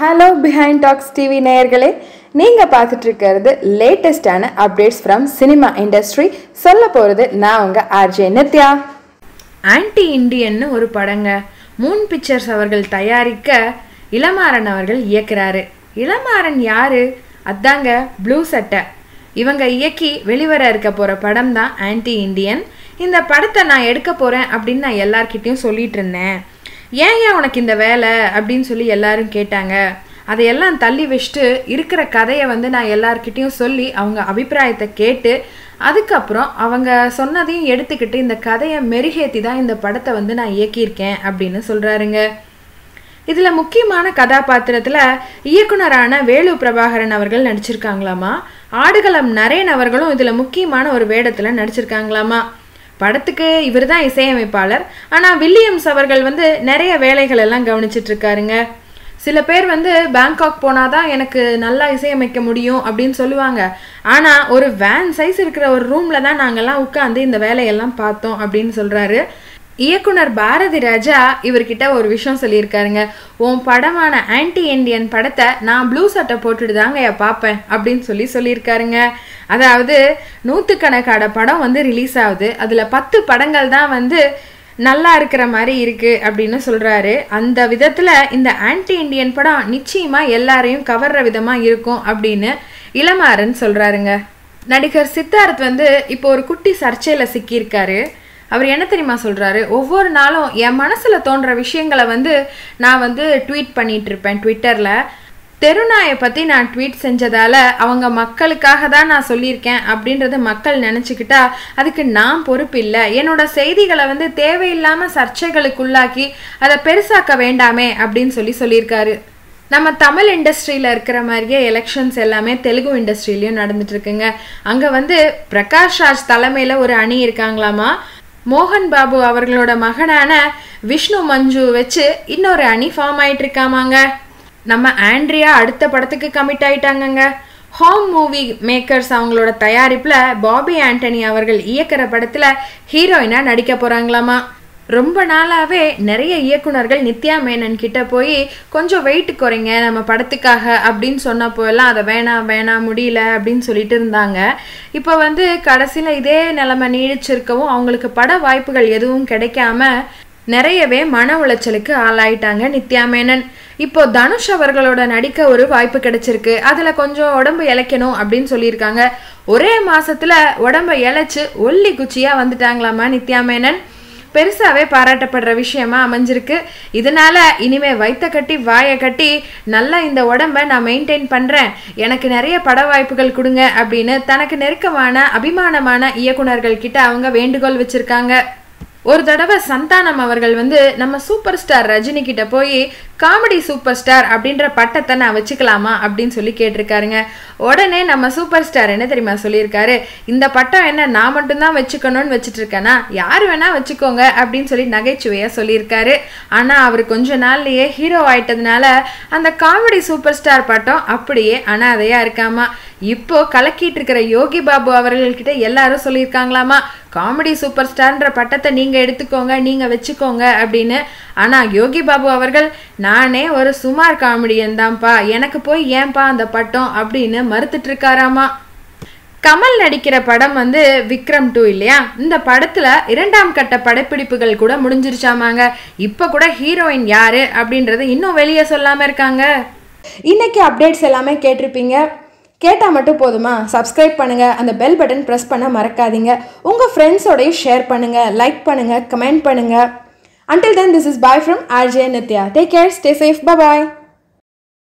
hello behind tax TV நேயர்களே நீங்கள் பார்த்துட்டு இருக்கிறது லேட்டஸ்டான அப்டேட்ஸ் ஃப்ரம் சினிமா இண்டஸ்ட்ரி சொல்ல போகிறது நான் உங்கள் ஆர்ஜே நித்யா ஆன்டி இண்டியன்னு ஒரு படங்க மூன் பிக்சர்ஸ் அவர்கள் தயாரிக்க இளமாறன் அவர்கள் இயக்குறாரு இளமாறன் யாரு அதாங்க ப்ளூ சட்டை இவங்க இயக்கி வெளிவர இருக்க போகிற படம் தான் ஆன்டி இண்டியன் இந்த படத்தை நான் எடுக்க போகிறேன் அப்படின்னு நான் எல்லார்கிட்டயும் சொல்லிட்டு இருந்தேன் ஏன் ஏன் உனக்கு இந்த வேலை அப்படின்னு சொல்லி எல்லாரும் கேட்டாங்க அதையெல்லாம் தள்ளி வச்சுட்டு இருக்கிற கதையை வந்து நான் எல்லார்கிட்டயும் சொல்லி அவங்க அபிப்பிராயத்தை கேட்டு அதுக்கப்புறம் அவங்க சொன்னதையும் எடுத்துக்கிட்டு இந்த கதையை மெருகேற்றி தான் இந்த படத்தை வந்து நான் இயக்கியிருக்கேன் அப்படின்னு சொல்கிறாருங்க இதில் முக்கியமான கதாபாத்திரத்தில் இயக்குனரான வேலு பிரபாகரன் அவர்கள் நடிச்சிருக்காங்களாமா ஆடுகளம் நரேன் அவர்களும் இதில் முக்கியமான ஒரு வேடத்தில் நடிச்சிருக்காங்களாமா படத்துக்கு இவர் தான் இசையமைப்பாளர் ஆனால் வில்லியம்ஸ் அவர்கள் வந்து நிறைய வேலைகள் எல்லாம் கவனிச்சிட்டு இருக்காருங்க சில பேர் வந்து பேங்காக் போனாதான் எனக்கு நல்லா இசையமைக்க முடியும் அப்படின்னு சொல்லுவாங்க ஆனால் ஒரு வேன் சைஸ் இருக்கிற ஒரு ரூமில் தான் நாங்கள்லாம் உட்காந்து இந்த வேலையெல்லாம் பார்த்தோம் அப்படின்னு சொல்கிறாரு இயக்குனர் பாரதி ராஜா இவர்கிட்ட ஒரு விஷயம் சொல்லியிருக்காருங்க உன் படமான ஆன்டி இண்டியன் படத்தை நான் ப்ளூ சட்டை போட்டுட்டு தாங்க பார்ப்பேன் அப்படின்னு சொல்லி சொல்லியிருக்காருங்க அதாவது நூற்றுக்கணக்கான படம் வந்து ரிலீஸ் ஆகுது அதில் பத்து படங்கள் தான் வந்து நல்லா இருக்கிற மாதிரி இருக்கு அப்படின்னு சொல்றாரு அந்த விதத்துல இந்த ஆன்டி இண்டியன் படம் நிச்சயமா எல்லாரையும் கவர்ற விதமா இருக்கும் அப்படின்னு இளமாறன் சொல்றாருங்க நடிகர் சித்தார்த் வந்து இப்போ ஒரு குட்டி சர்ச்சையில சிக்கியிருக்காரு அவர் என்ன தெரியுமா சொல்றாரு ஒவ்வொரு நாளும் என் மனசுல தோன்ற விஷயங்களை வந்து நான் வந்து ட்வீட் பண்ணிட்டு இருப்பேன் ட்விட்டர்ல தெருநாயை பற்றி நான் ட்வீட் செஞ்சதால அவங்க மக்களுக்காக தான் நான் சொல்லியிருக்கேன் அப்படின்றத மக்கள் நினச்சிக்கிட்டா அதுக்கு நான் பொறுப்பு இல்லை என்னோட செய்திகளை வந்து தேவையில்லாமல் சர்ச்சைகளுக்குள்ளாக்கி அதை பெருசாக்க வேண்டாமே அப்படின்னு சொல்லி சொல்லியிருக்காரு நம்ம தமிழ் இண்டஸ்ட்ரியில் இருக்கிற மாதிரியே எலெக்ஷன்ஸ் எல்லாமே தெலுங்கு இண்டஸ்ட்ரியிலையும் நடந்துட்டு இருக்குங்க அங்கே வந்து பிரகாஷ் ராஜ் தலைமையில் ஒரு அணி இருக்காங்களாமா மோகன் பாபு அவர்களோட மகனான விஷ்ணு மஞ்சு வச்சு இன்னொரு அணி ஃபார்ம் ஆயிட்டு இருக்காமாங்க நம்ம ஆண்ட்ரியா அடுத்த படத்துக்கு கமிட் ஆயிட்டாங்கங்க ஹோம் மூவி மேக்கர்ஸ் அவங்களோட தயாரிப்பில் பாபி ஆண்டனி அவர்கள் இயக்கிற படத்தில் ஹீரோயினாக நடிக்க போகிறாங்களாமா ரொம்ப நாளாகவே நிறைய இயக்குனர்கள் நித்யா மேனன் கிட்ட போய் கொஞ்சம் வெயிட் குறைங்க நம்ம படத்துக்காக அப்படின்னு சொன்னப்போ எல்லாம் அதை வேணாம் வேணாம் முடியல அப்படின்னு சொல்லிட்டு இருந்தாங்க இப்போ வந்து கடைசியில் இதே நிலைமை நீடிச்சிருக்கவும் அவங்களுக்கு பட வாய்ப்புகள் எதுவும் கிடைக்காம நிறையவே மன உளைச்சலுக்கு ஆளாயிட்டாங்க நித்யா மேனன் இப்போ தனுஷ் அவர்களோட நடிக்க ஒரு வாய்ப்பு கிடைச்சிருக்கு அதுல கொஞ்சம் உடம்பு இழைக்கணும் அப்படின்னு சொல்லியிருக்காங்க ஒரே மாசத்துல உடம்ப இழைச்சு ஒல்லி குச்சியா வந்துட்டாங்களாமா நித்யா மேனன் பெருசாவே பாராட்டப்படுற விஷயமா அமைஞ்சிருக்கு இதனால இனிமே வைத்த கட்டி வாயை கட்டி நல்லா இந்த உடம்ப நான் மெயின்டைன் பண்றேன் எனக்கு நிறைய பட வாய்ப்புகள் கொடுங்க அப்படின்னு தனக்கு நெருக்கமான அபிமானமான இயக்குனர்கள் கிட்ட அவங்க வேண்டுகோள் வச்சிருக்காங்க ஒரு தடவை சந்தானம் அவர்கள் வந்து நம்ம சூப்பர் ஸ்டார் ரஜினி கிட்ட போய் காமெடி சூப்பர் ஸ்டார் அப்படின்ற பட்டத்தை நான் வச்சுக்கலாமா அப்படின்னு சொல்லி கேட்டிருக்காருங்க உடனே நம்ம சூப்பர் ஸ்டார் என்ன தெரியுமா சொல்லியிருக்காரு இந்த பட்டம் என்ன நான் மட்டும்தான் வச்சுக்கணும்னு வச்சுட்டு இருக்கேனா யார் வேணா வச்சுக்கோங்க அப்படின்னு சொல்லி நகைச்சுவையாக சொல்லியிருக்காரு ஆனால் அவர் கொஞ்ச நாள்லயே ஹீரோ ஆயிட்டதுனால அந்த காமெடி சூப்பர் ஸ்டார் பட்டம் அப்படியே அனாதையா இருக்காமா இப்போ கலக்கிட்டு இருக்கிற யோகி பாபு அவர்கள்கிட்ட எல்லாரும் சொல்லியிருக்காங்களாமா காமெடி சூப்பர் ஸ்டார்ன்ற பட்டத்தை நீங்கள் எடுத்துக்கோங்க நீங்கள் வச்சுக்கோங்க அப்படின்னு ஆனால் யோகி பாபு அவர்கள் நானே ஒரு சுமார் காமெடியன் தான்ப்பா எனக்கு போய் ஏன்பா அந்த பட்டம் அப்படின்னு மறுத்துட்டு இருக்காராமா கமல் நடிக்கிற படம் வந்து விக்ரம் டூ இல்லையா இந்த படத்துல இரண்டாம் கட்ட படப்பிடிப்புகள் கூட முடிஞ்சிருச்சாமாங்க இப்போ கூட ஹீரோயின் யாரு அப்படின்றது இன்னும் வெளியே சொல்லாம இருக்காங்க இன்னைக்கு அப்டேட்ஸ் எல்லாமே கேட்டிருப்பீங்க கேட்டால் மட்டும் போதுமா சப்ஸ்கிரைப் பண்ணுங்கள் அந்த பெல் பட்டன் ப்ரெஸ் பண்ண மறக்காதீங்க உங்கள் ஃப்ரெண்ட்ஸோடையும் ஷேர் பண்ணுங்கள் லைக் பண்ணுங்கள் கமெண்ட் பண்ணுங்கள் until then this is bye from rj nitya take care stay safe bye bye